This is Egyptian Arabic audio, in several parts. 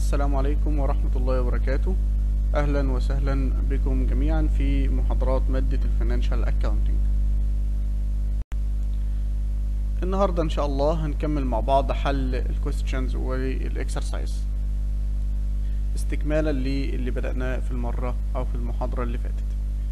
السلام عليكم ورحمة الله وبركاته أهلا وسهلا بكم جميعا في محاضرات مادة الفينانشال أكاونتنج النهاردة إن شاء الله هنكمل مع بعض حل الكويستشنز والإكسرسايز استكمالا للي بدأناه في المرة أو في المحاضرة اللي فاتت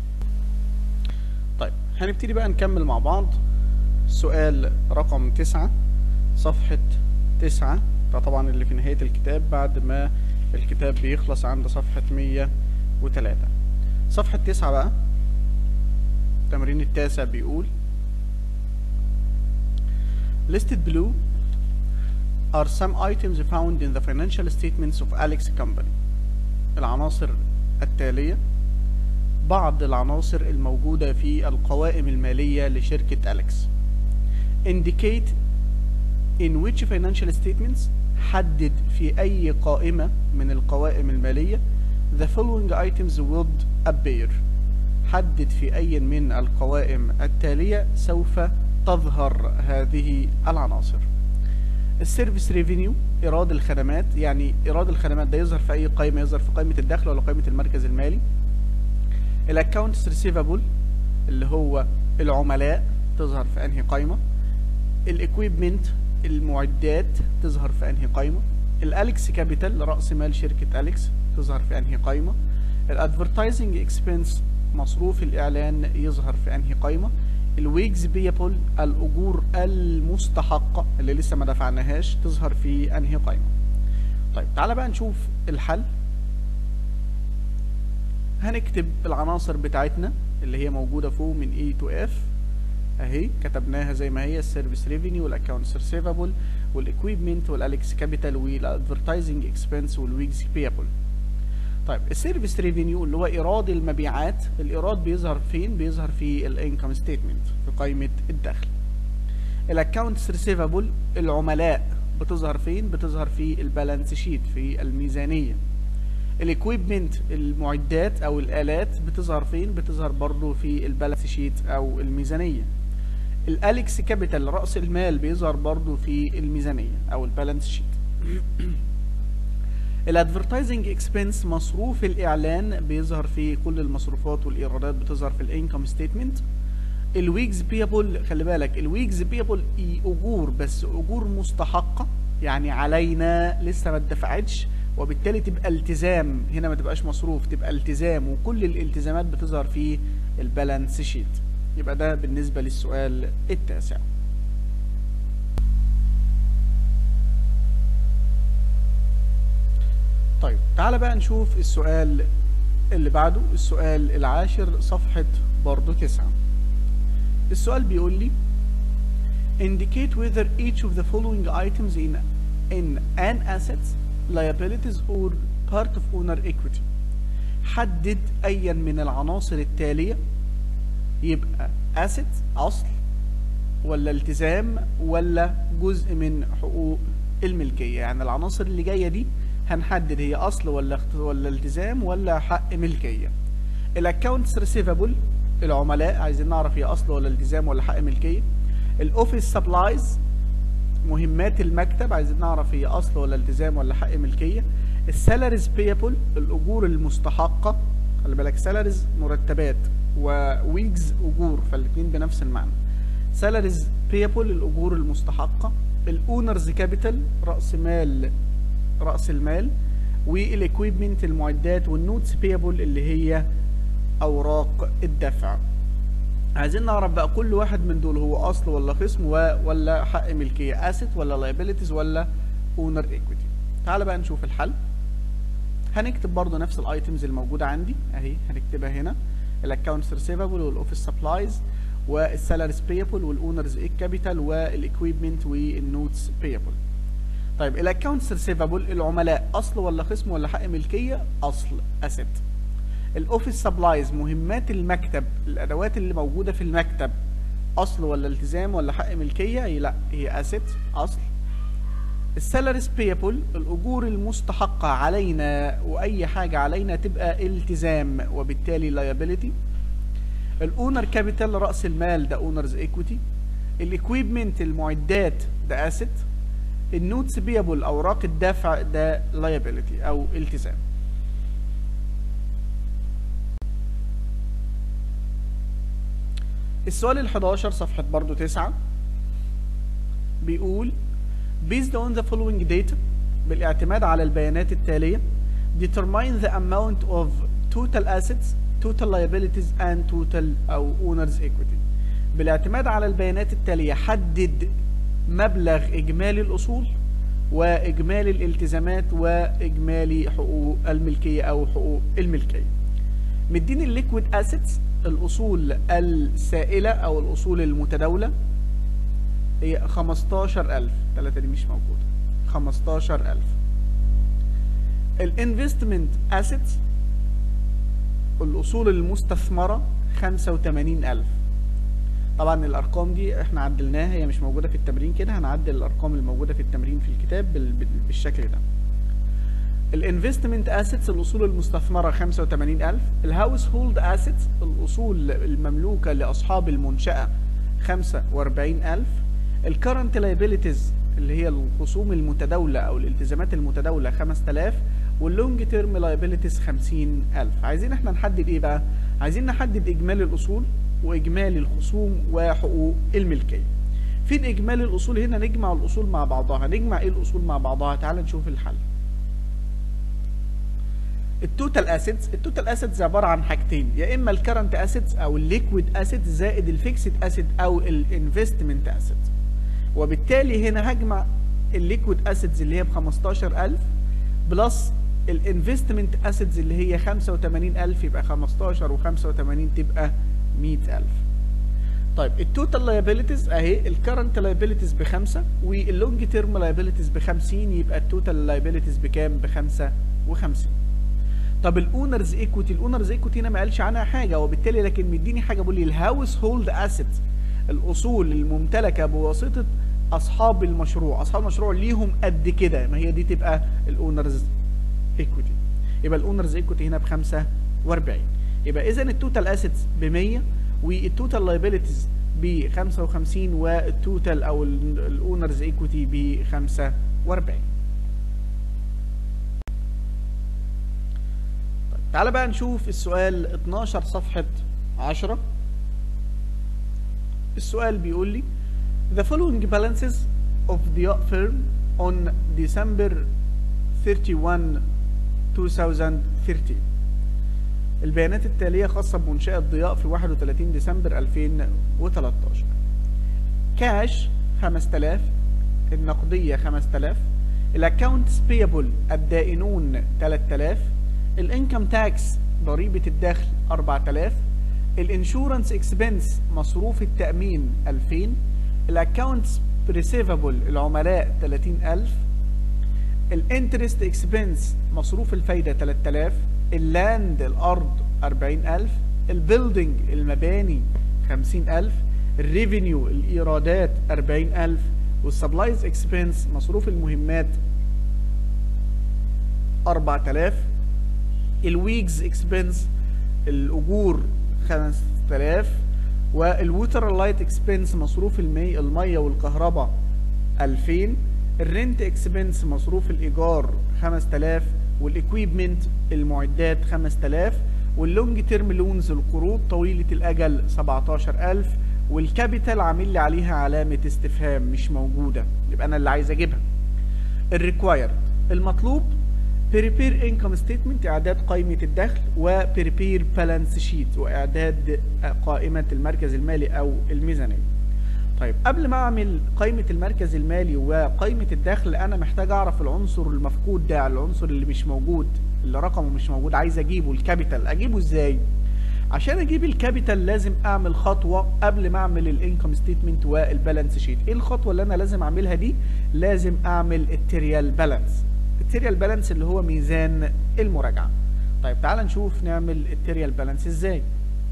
طيب هنبتدي بقى نكمل مع بعض سؤال رقم تسعة صفحة تسعة ده طبعا اللي في نهاية الكتاب بعد ما الكتاب بيخلص عند صفحة مية وتلاتة صفحة تسعة بقى التمرين التاسع بيقول listed below are some items found in the financial statements of Alex Company العناصر التالية بعض العناصر الموجودة في القوائم المالية لشركة أليكس indicate in which financial statements حدد في أي قائمة من القوائم المالية the following items would appear حدد في أي من القوائم التالية سوف تظهر هذه العناصر السيرفيس ريفينيو إيراد الخدمات يعني إيراد الخدمات ده يظهر في أي قائمة يظهر في قائمة الدخل ولا قائمة المركز المالي الاكونتس ريسيفابل اللي هو العملاء تظهر في أنهي قائمة الاكويبمنت المعدات تظهر في انهي قائمه الاليكس كابيتال راس مال شركه اليكس تظهر في انهي قائمه الادفرتايزنج اكسبنس مصروف الاعلان يظهر في انهي قائمه الويجز بيبل الاجور المستحقه اللي لسه ما دفعناهاش تظهر في انهي قائمه طيب تعالى بقى نشوف الحل هنكتب العناصر بتاعتنا اللي هي موجوده فوق من E to F اهي كتبناها زي ما هي السيرفيس ريفينيو والاكونتس ريسيفابل والاكويبمنت والاليكس كابيتال والادفرتايزنج اكسبنس والويجز بيبل طيب السيرفيس ريفينيو اللي هو ايراد المبيعات الايراد بيظهر فين بيظهر في الانكم ستيتمنت في قائمه الدخل الاكونتس ريسيفابل العملاء بتظهر فين بتظهر في البالانس شيت في الميزانيه الاكويبمنت المعدات او الالات بتظهر فين بتظهر برضو في البالانس شيت او الميزانيه الاليكس كابيتال راس المال بيظهر برضو في الميزانيه او البالانس شيت الادفرتايزنج اكسبنس مصروف الاعلان بيظهر في كل المصروفات والايرادات بتظهر في الانكم ستيتمنت الويجز بيبل خلي بالك الويجز بيبل اجور بس اجور مستحقه يعني علينا لسه ما اتدفعتش وبالتالي تبقى التزام هنا ما تبقاش مصروف تبقى التزام وكل الالتزامات بتظهر في البالانس شيت يبقى ده بالنسبة للسؤال التاسع طيب تعالى بقى نشوف السؤال اللي بعده السؤال العاشر صفحة برضو تسعة السؤال بيقول لي indicate whether each of the following items in in an asset liabilities or part of owner equity حدد ايا من العناصر التالية يبقى asset اصل ولا التزام ولا جزء من حقوق الملكية يعني العناصر اللي جاية دي هنحدد هي اصل ولا ولا التزام ولا حق ملكية الاكونتس ريسيفابل العملاء عايزين نعرف هي اصل ولا التزام ولا حق ملكية الاوفيس سبلايز مهمات المكتب عايزين نعرف هي اصل ولا التزام ولا حق ملكيه السالاريز بيبل الاجور المستحقه خلي بالك سالاريز مرتبات وويجز اجور فالاثنين بنفس المعنى سالاريز بيبل الاجور المستحقه الاونرز كابيتال راس مال راس المال والاكويبمنت المعدات والنوتس بيبل اللي هي اوراق الدفع عايزين نعرف بقى كل واحد من دول هو اصل ولا خصم ولا حق ملكيه اسيت ولا لايبيليتيز ولا اونر ايكويتي تعال بقى نشوف الحل هنكتب برضو نفس الايتمز الموجوده عندي اهي هنكتبها هنا الاكونتس ريسيفابل والاوفيس سبلايز والسالاريز بيبل والاونرز كابيتال والاكويبمنت والنوتس بيبل طيب الاكونتس ريسيفابل العملاء اصل ولا خصم ولا حق ملكيه اصل اسيت الاوفيس سبلايز مهمات المكتب الادوات اللي موجوده في المكتب اصل ولا التزام ولا حق ملكيه هي لا هي اسيت اصل السالاريز بيبل الاجور المستحقه علينا واي حاجه علينا تبقى التزام وبالتالي لايبيليتي الاونر كابيتال راس المال ده اونرز ايكويتي الاكويبمنت المعدات ده اسيت النوتس بيبل اوراق الدفع ده liability او التزام السؤال ال 11 صفحة برضو 9 بيقول based on the following data بالاعتماد على البيانات التالية determine the amount of total assets total liabilities and total أو owners equity بالاعتماد على البيانات التالية حدد مبلغ إجمالي الأصول وإجمالي الالتزامات وإجمالي حقوق الملكية أو حقوق الملكية مديني الليكويد اسيتس الأصول السائلة أو الأصول المتداولة هي 15000 ثلاثة دي مش موجودة 15000 الانفستمنت اسيتس الأصول المستثمرة 85000 طبعا الارقام دي احنا عدلناها هي مش موجوده في التمرين كده هنعدل الارقام الموجوده في التمرين في الكتاب بال- بال- بالشكل ده الانفستمنت اسيتس الاصول المستثمره 85000 الهاوس هولد اسيتس الاصول المملوكه لاصحاب المنشاه 45000 الكرنت لايبيليتيز اللي هي الخصوم المتداوله او الالتزامات المتداوله 5000 واللونج تيرم لايبيليتيز 50000 عايزين احنا نحدد ايه بقى عايزين نحدد اجمالي الاصول واجمالي الخصوم وحقوق الملكيه فين اجمالي الاصول هنا نجمع الاصول مع بعضها نجمع ايه الاصول مع بعضها تعال نشوف الحل التوتال اسيتس التوتال اسيتس عباره عن حاجتين يا اما الكرنت اسيتس او الليكويد اسيتس زائد الفيكسد اسيت او الانفستمنت اسيت وبالتالي هنا هجمع الليكويد اسيتس اللي هي ب 15000 بلس الانفستمنت اسيتس اللي هي 85000 يبقى 15 و85 تبقى 100000 طيب التوتال لايبيليتيز اهي الكرنت لايبيليتيز بخمسة واللونج تيرم لايبيليتيز ب 50 يبقى التوتال لايبيليتيز بكام؟ ب 55 طب الاونرز ايكوتي الاونرز ايكوتي هنا ما قالش عنها حاجه وبالتالي لكن مديني حاجه بيقول لي الهاوس هولد اسيت الاصول الممتلكه بواسطه اصحاب المشروع اصحاب المشروع ليهم قد كده ما هي دي تبقى الاونرز ايكوتي يبقى الاونرز ايكوتي هنا ب 45 يبقى اذا التوتال اسيتس ب 100 والتوتال لايبيليتيز ب 55 والتوتال او الاونرز ايكوتي ب 45 تعال بقى نشوف السؤال 12 صفحة 10 السؤال بيقول لي The following balances of the firm on December 31 2013 البيانات التالية خاصة بمنشأة ضياء في 31 ديسمبر 2013 كاش 5000 النقدية 5000 الاكونتس بيبل الدائنون 3000 الانكم تاكس ضريبة الدخل 4000 الانشورنس اكسبنس مصروف التأمين 2000 الاكونتس ريسيفبل العملاء 30000 الانترست اكسبنس مصروف الفايدة 3000 اللاند الأرض 40000 البيلدينج المباني 50000 الريفينيو الإيرادات 40000 والسبلايز اكسبنس مصروف المهمات 4000 الويجز اكسبنس الأجور 5000 والووتر لايت اكسبنس مصروف المي المية والكهرباء 2000 الرنت اكسبنس مصروف الإيجار 5000 والاكويبمنت المعدات 5000 واللونج تيرم لونز القروض طويلة الأجل 17000 والكابيتال عامل لي عليها علامة استفهام مش موجودة يبقى أنا اللي عايز أجيبها الريكوايرد المطلوب بريبير انكم ستيتمنت اعداد قائمه الدخل وبريبير بالانس شيت واعداد قائمه المركز المالي او الميزانيه طيب قبل ما اعمل قائمه المركز المالي وقائمه الدخل انا محتاج اعرف العنصر المفقود ده العنصر اللي مش موجود اللي رقمه مش موجود عايز اجيبه الكابيتال اجيبه ازاي عشان اجيب الكابيتال لازم اعمل خطوه قبل ما اعمل الانكم ستيتمنت والبالانس شيت ايه الخطوه اللي انا لازم اعملها دي لازم اعمل التريال بالانس التريال بالانس اللي هو ميزان المراجعه طيب تعال نشوف نعمل التريال بالانس ازاي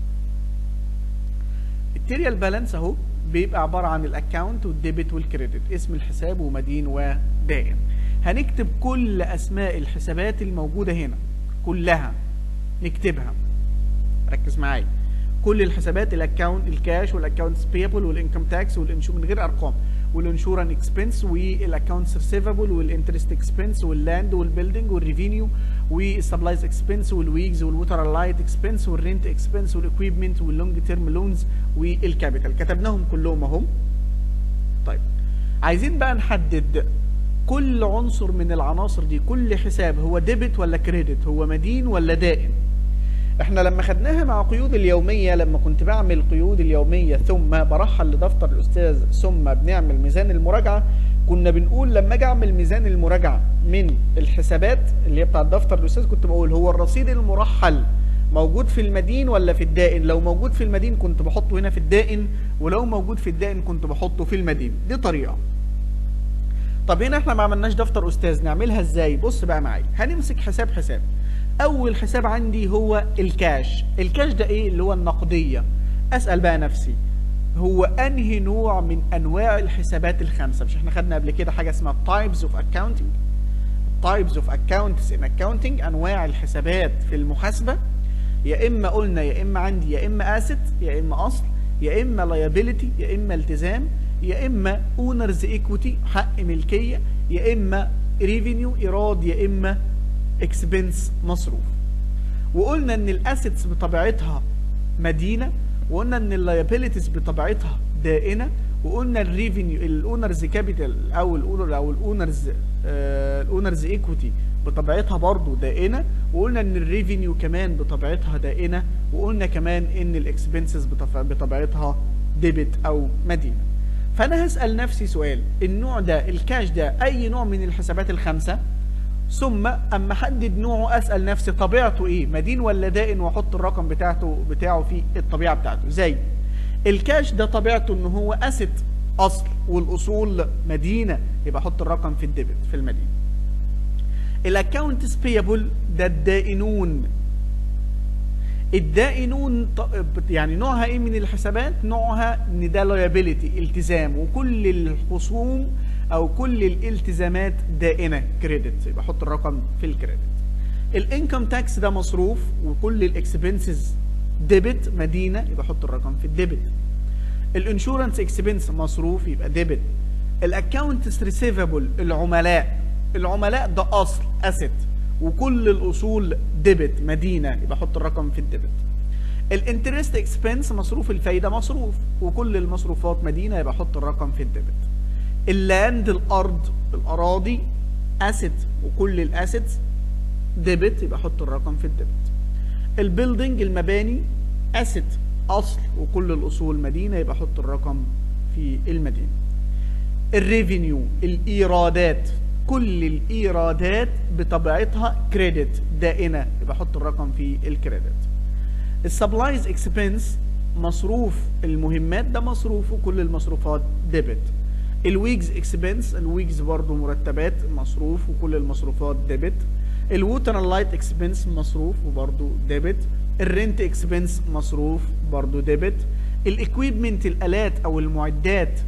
التريال بالانس اهو بيبقى عباره عن الاكونت والديبت والكريدت اسم الحساب ومدين ودائن هنكتب كل اسماء الحسابات الموجوده هنا كلها نكتبها ركز معايا كل الحسابات الاكونت الكاش والاكونتس بيبل والانكم تاكس والانشو من غير ارقام والانشورنس اكسبنس والاكونتس ريسيفبل والانترست اكسبنس واللاند والبيلدينج والريفينيو والسبلايز اكسبنس والويجز والووتر لايت اكسبنس والرينت اكسبنس والاكويبمنت واللونج تيرم لونز والكابيتال كتبناهم كلهم اهم طيب عايزين بقى نحدد كل عنصر من العناصر دي كل حساب هو ديبت ولا كريدت هو مدين ولا دائن احنا لما خدناها مع قيود اليومية لما كنت بعمل قيود اليومية ثم برحل لدفتر الأستاذ ثم بنعمل ميزان المراجعة كنا بنقول لما اجي اعمل ميزان المراجعة من الحسابات اللي هي بتاعت دفتر الأستاذ كنت بقول هو الرصيد المرحل موجود في المدين ولا في الدائن لو موجود في المدين كنت بحطه هنا في الدائن ولو موجود في الدائن كنت بحطه في المدين دي طريقة طب هنا احنا ما عملناش دفتر أستاذ نعملها ازاي بص بقى معايا هنمسك حساب حساب اول حساب عندي هو الكاش الكاش ده ايه اللي هو النقدية اسأل بقى نفسي هو انهي نوع من انواع الحسابات الخمسة مش احنا خدنا قبل كده حاجة اسمها types of accounting types of accounts in accounting انواع الحسابات في المحاسبة يا اما قلنا يا اما عندي يا اما asset يا اما اصل يا اما liability يا اما التزام يا اما owners equity حق ملكية يا اما revenue ايراد يا اما اكسبنس مصروف وقلنا ان الاسيتس بطبيعتها مدينه وقلنا ان اللايبيليتيز بطبيعتها دائنه وقلنا الريفينيو الاونرز كابيتال او الاونر او الاونرز الاونرز ايكويتي بطبيعتها برضو دائنه وقلنا ان الريفينيو كمان بطبيعتها دائنه وقلنا كمان ان الاكسبنسز بطبيعتها ديبت او مدينه فانا هسال نفسي سؤال النوع ده الكاش ده اي نوع من الحسابات الخمسه ثم اما احدد نوعه اسال نفسي طبيعته ايه مدين ولا دائن واحط الرقم بتاعته بتاعه في الطبيعه بتاعته زي الكاش ده طبيعته ان هو اسيت اصل والاصول مدينه يبقى احط الرقم في الديبت في المدينه الاكونتس بيبل ده الدائنون الدائنون يعني نوعها ايه من الحسابات نوعها ان ده liability التزام وكل الخصوم او كل الالتزامات دائنه كريدت يبقى احط الرقم في الكريدت الانكم تاكس ده مصروف وكل الاكسبنسز ديبت مدينه يبقى احط الرقم في الديبت الانشورنس اكسبنس مصروف يبقى ديبت الاكونتس ريسيفبل العملاء العملاء ده اصل اسيت وكل الاصول ديبت مدينه يبقى احط الرقم في الديبت الانترست اكسبنس مصروف الفايده مصروف وكل المصروفات مدينه يبقى احط الرقم في الديبت اللاند الارض الاراضي اسيت وكل الاسيتس ديبت يبقى احط الرقم في الديبت البيلدينج المباني اسيت اصل وكل الاصول مدينه يبقى احط الرقم في المدينه الريفينيو الايرادات كل الايرادات بطبيعتها كريدت دائنه يبقى احط الرقم في الكريدت السبلايز اكسبنس مصروف المهمات ده مصروف وكل المصروفات ديبت الويجز اكسبنس الويجز برضه مرتبات مصروف وكل المصروفات ديبت الووتر لايت اكسبنس مصروف وبرضه ديبت الرنت اكسبنس مصروف برضه ديبت الاكويبمنت الالات او المعدات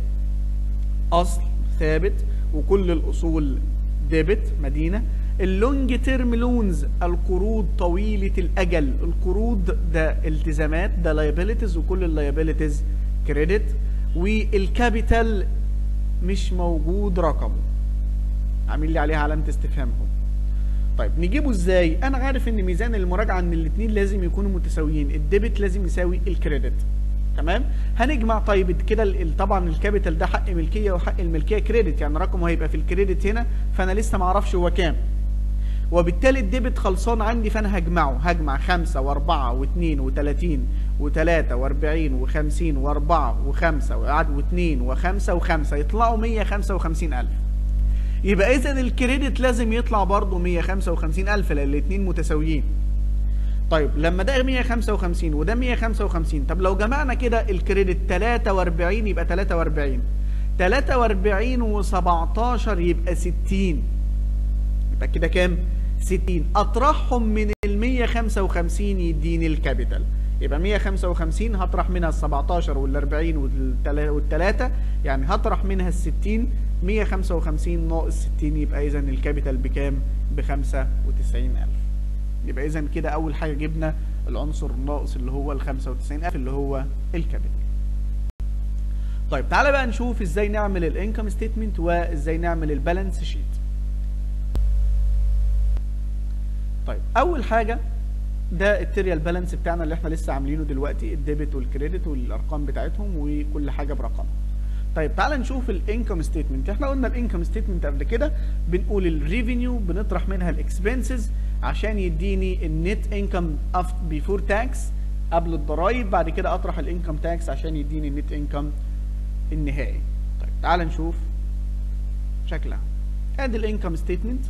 اصل ثابت وكل الاصول ديبت مدينه اللونج تيرم لونز القروض طويله الاجل القروض ده التزامات ده لايبيليتيز وكل اللايبيليتيز كريدت والكابيتال مش موجود رقمه عامل لي عليها علامه استفهام اهو طيب نجيبه ازاي انا عارف ان ميزان المراجعه ان الاثنين لازم يكونوا متساويين الديبت لازم يساوي الكريدت تمام هنجمع طيب كده طبعا الكابيتال ده حق ملكيه وحق الملكيه كريدت يعني رقمه هيبقى في الكريدت هنا فانا لسه ما اعرفش هو كام وبالتالي الديبت خلصان عندي فانا هجمعه هجمع 5 و4 و2 و30 و3 و40 و50 و4 و5 وقعد و2 و5 و5 يطلعوا 155000 يبقى اذا الكريدت لازم يطلع برضه 155000 لان الاثنين متساويين طيب لما ده 155 وده 155 طب لو جمعنا كده الكريدت 43 يبقى 43 43 و17 يبقى 60 يبقى كده كام 60 اطرحهم من ال 155 يديني الكابيتال يبقى 155 هطرح منها ال 17 وال 40 والثلاثة يعني هطرح منها ال 60 155 ناقص 60 يبقى اذا الكابيتال بكام؟ ب 95000 يبقى اذا كده اول حاجه جبنا العنصر الناقص اللي هو ال 95000 اللي هو الكابيتال طيب تعالى بقى نشوف ازاي نعمل الانكم ستيتمنت وازاي نعمل البالانس شيت طيب اول حاجه ده التريال بالانس بتاعنا اللي احنا لسه عاملينه دلوقتي الديبت والكريدت والارقام بتاعتهم وكل حاجه برقمها طيب تعالى نشوف الانكم ستيتمنت احنا قلنا الانكم ستيتمنت قبل كده بنقول الريفينيو بنطرح منها الاكسبنسز عشان يديني النت انكم بيفور تاكس قبل الضرايب بعد كده اطرح الانكم تاكس عشان يديني النت انكم النهائي طيب تعال نشوف شكلها ادي الانكم ستيتمنت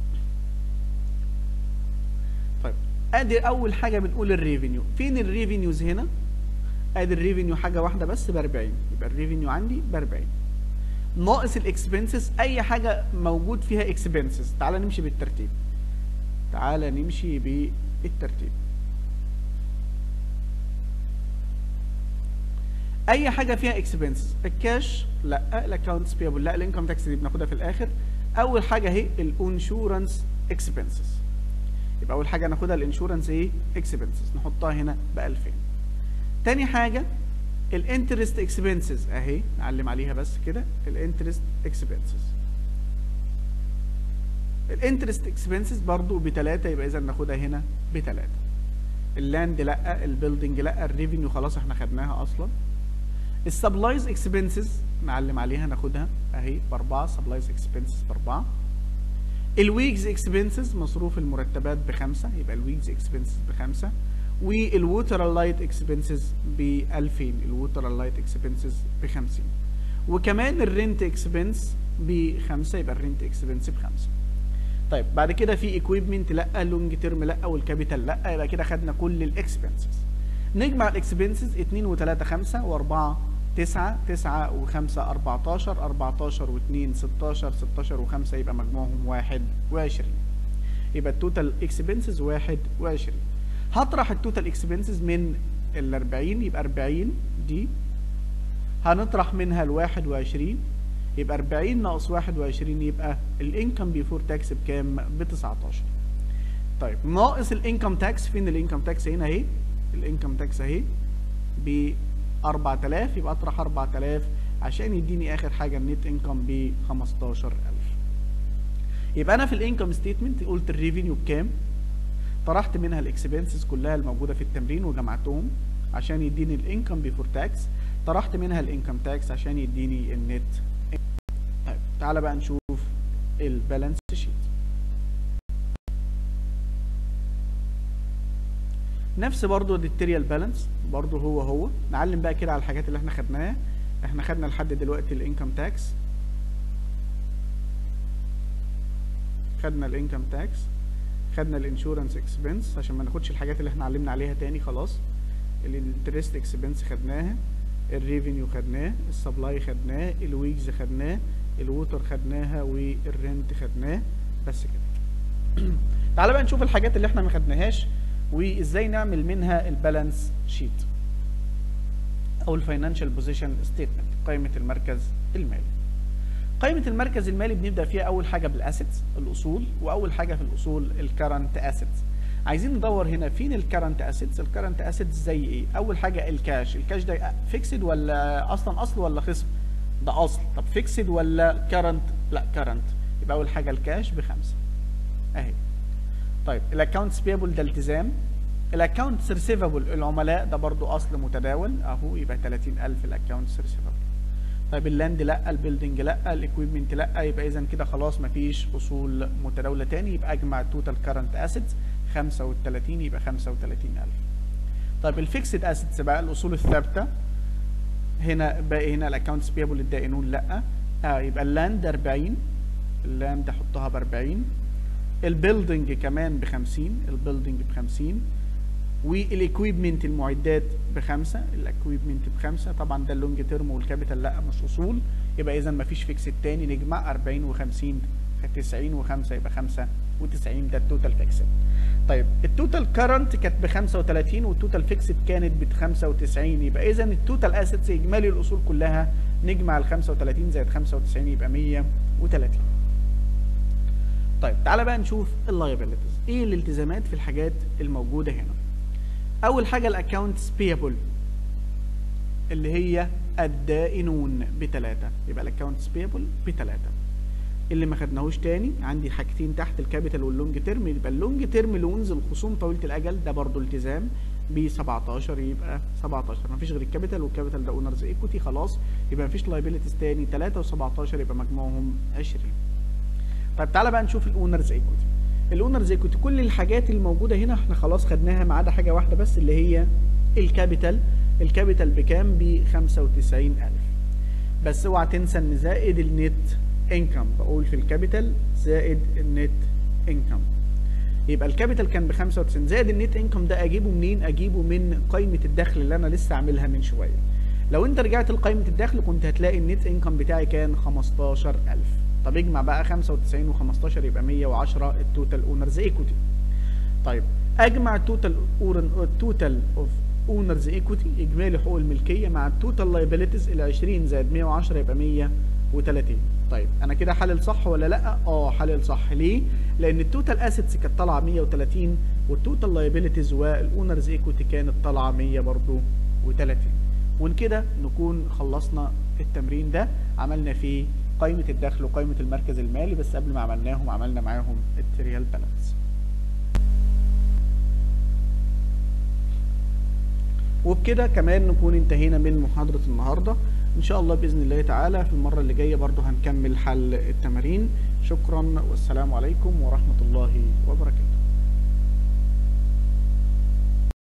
طيب ادي اول حاجه بنقول الريفينيو فين الريفينيوز هنا ادي الريفينيو حاجه واحده بس ب 40 يبقى الريفينيو عندي ب 40 ناقص الاكسبنسز اي حاجه موجود فيها اكسبنسز تعال نمشي بالترتيب تعال نمشي بالترتيب اي حاجه فيها اكسبنسز الكاش لا الاكونتس بيبل لا الانكم تاكس دي بناخدها في الاخر اول حاجه اهي الانشورنس اكسبنسز يبقى اول حاجه ناخدها الانشورنس ايه اكسبنسز نحطها هنا ب 2000 تاني حاجه الانترست اكسبنسز اهي نعلم عليها بس كده الانترست اكسبنسز الانترست اكسبنسز برضو بتلاتة يبقى اذا ناخدها هنا بتلاتة اللاند لا البيلدنج لا الريفينيو خلاص احنا خدناها اصلا السبلايز اكسبنسز نعلم عليها ناخدها اهي باربعة سبلايز اكسبنسز باربعة الويجز اكسبنسز مصروف المرتبات بخمسة يبقى الويجز اكسبنسز بخمسة والووتر لايت اكسبنسز ب 2000 الووتر لايت اكسبنسز ب 50 وكمان الرنت اكسبنس بخمسة يبقى الرنت اكسبنس بخمسة طيب بعد كده في ايكويبمنت لا لونج تيرم لا والكابيتال لا يبقى كده خدنا كل الاكسبنسز نجمع الاكسبنسز 2 و3 5 و4 9 9 و5 14 14 و2 16 16 و5 يبقى مجموعهم 21 يبقى التوتال اكسبنسز 21 هطرح التوتال اكسبنسز من ال 40 يبقى 40 دي هنطرح منها ال 21 يبقى 40 ناقص 21 يبقى الانكم بيفور تاكس بكام؟ ب 19 طيب ناقص الانكم تاكس فين الانكم تاكس هنا اهي الانكم تاكس اهي ب 4000 يبقى اطرح 4000 عشان يديني اخر حاجه النت انكم ب 15000 يبقى انا في الانكم ستيتمنت قلت الريفينيو بكام طرحت منها الاكسبنسز كلها الموجوده في التمرين وجمعتهم عشان يديني الانكم بيفور تاكس طرحت منها الانكم تاكس عشان يديني النت طيب تعالى بقى نشوف البالانس شيت نفس برضو الديتيريال بالانس برضو هو هو نعلم بقى كده على الحاجات اللي احنا خدناها احنا خدنا لحد دلوقتي الانكم تاكس خدنا الانكم تاكس خدنا الانشورنس اكسبنس عشان ما ناخدش الحاجات اللي احنا علمنا عليها تاني خلاص الانترست اكسبنس خدناها الريفينيو خدناه السبلاي خدناه الويجز خدناه الووتر خدناها والرنت خدناه بس كده تعالى بقى نشوف الحاجات اللي احنا ما خدناهاش وازاي نعمل منها البالانس شيت او الفاينانشال بوزيشن ستيتمنت قائمه المركز المالي قائمه المركز المالي بنبدا فيها اول حاجه بالاسيتس الاصول واول حاجه في الاصول الكرنت اسيتس عايزين ندور هنا فين الكرنت اسيتس الكرنت اسيتس زي ايه اول حاجه الكاش الكاش ده فيكسد ولا اصلا اصل ولا خصم ده اصل طب فيكسد ولا كرنت لا كرنت يبقى اول حاجه الكاش بخمسه اهي طيب الاكونتس بيبل ده التزام الاكونتس ريسيفبل العملاء ده برضو اصل متداول اهو يبقى 30000 الاكونتس ريسيفبل طيب اللاند لا البيلدنج لا الاكويبمنت لا يبقى اذا كده خلاص مفيش اصول متداوله تاني يبقى اجمع التوتال كرنت اسيتس 35 يبقى 35000 طيب الفيكسد اسيتس بقى الاصول الثابته هنا باقي هنا الاكونتس بيبل الدائنون لا اه يبقى اللاند 40 اللاند احطها ب 40 البيلدنج كمان ب 50 البيلدنج ب 50 والاكويبمنت المعدات بخمسه الاكويبمنت بخمسه طبعا ده اللونج تيرم والكابيتال لا مش اصول يبقى اذا مفيش فيكس تاني نجمع 40 و50 90 و5 يبقى 95 ده التوتال فيكسد طيب التوتال كرنت كانت ب 35 والتوتال فيكسد كانت ب 95 يبقى اذا التوتال اسيتس اجمالي الاصول كلها نجمع ال 35 زائد 95 يبقى 130 طيب تعالى بقى نشوف اللايبيلتيز ايه الالتزامات في الحاجات الموجوده هنا اول حاجه الاكونتس بيبل اللي هي الدائنون بتلاتة يبقى الاكونتس بيبل بتلاتة اللي ما خدناهوش تاني عندي حاجتين تحت الكابيتال واللونج تيرم يبقى اللونج تيرم لونز الخصوم طويله الاجل ده برضو التزام ب 17 يبقى 17 مفيش غير الكابيتال والكابيتال ده اونرز ايكوتي خلاص يبقى مفيش لايبيلتيز تاني 3 و17 يبقى مجموعهم 20 طيب تعالى بقى نشوف الاونرز ايكوتي الاونرز ايكوتي كل الحاجات الموجوده هنا احنا خلاص خدناها ما عدا حاجه واحده بس اللي هي الكابيتال الكابيتال بكام ب 95000 بس اوعى تنسى ان زائد النت انكم بقول في الكابيتال زائد النت انكم يبقى الكابيتال كان ب 95 زائد النت انكم ده اجيبه منين اجيبه من قائمه الدخل اللي انا لسه عاملها من شويه لو انت رجعت لقائمه الدخل كنت هتلاقي النت انكم بتاعي كان 15000 طب اجمع بقى 95 و15 يبقى 110 التوتال اونرز ايكوتي طيب اجمع التوتال التوتال اوف اونرز ايكوتي اجمالي حقوق الملكيه مع التوتال لايبيليتيز ال 20 زائد 110 يبقى 130 طيب انا كده حلل صح ولا لا اه حلل صح ليه لان التوتال اسيتس كانت طالعه 130 والتوتال لايبيليتيز والاونرز ايكوتي كانت طالعه 100 برضه و30 وكده نكون خلصنا التمرين ده عملنا فيه قائمه الدخل وقائمه المركز المالي بس قبل ما عملناهم عملنا معاهم التريال بالانس وبكده كمان نكون انتهينا من محاضرة النهاردة ان شاء الله بإذن الله تعالى في المرة اللي جاية برضو هنكمل حل التمارين شكرا والسلام عليكم ورحمة الله وبركاته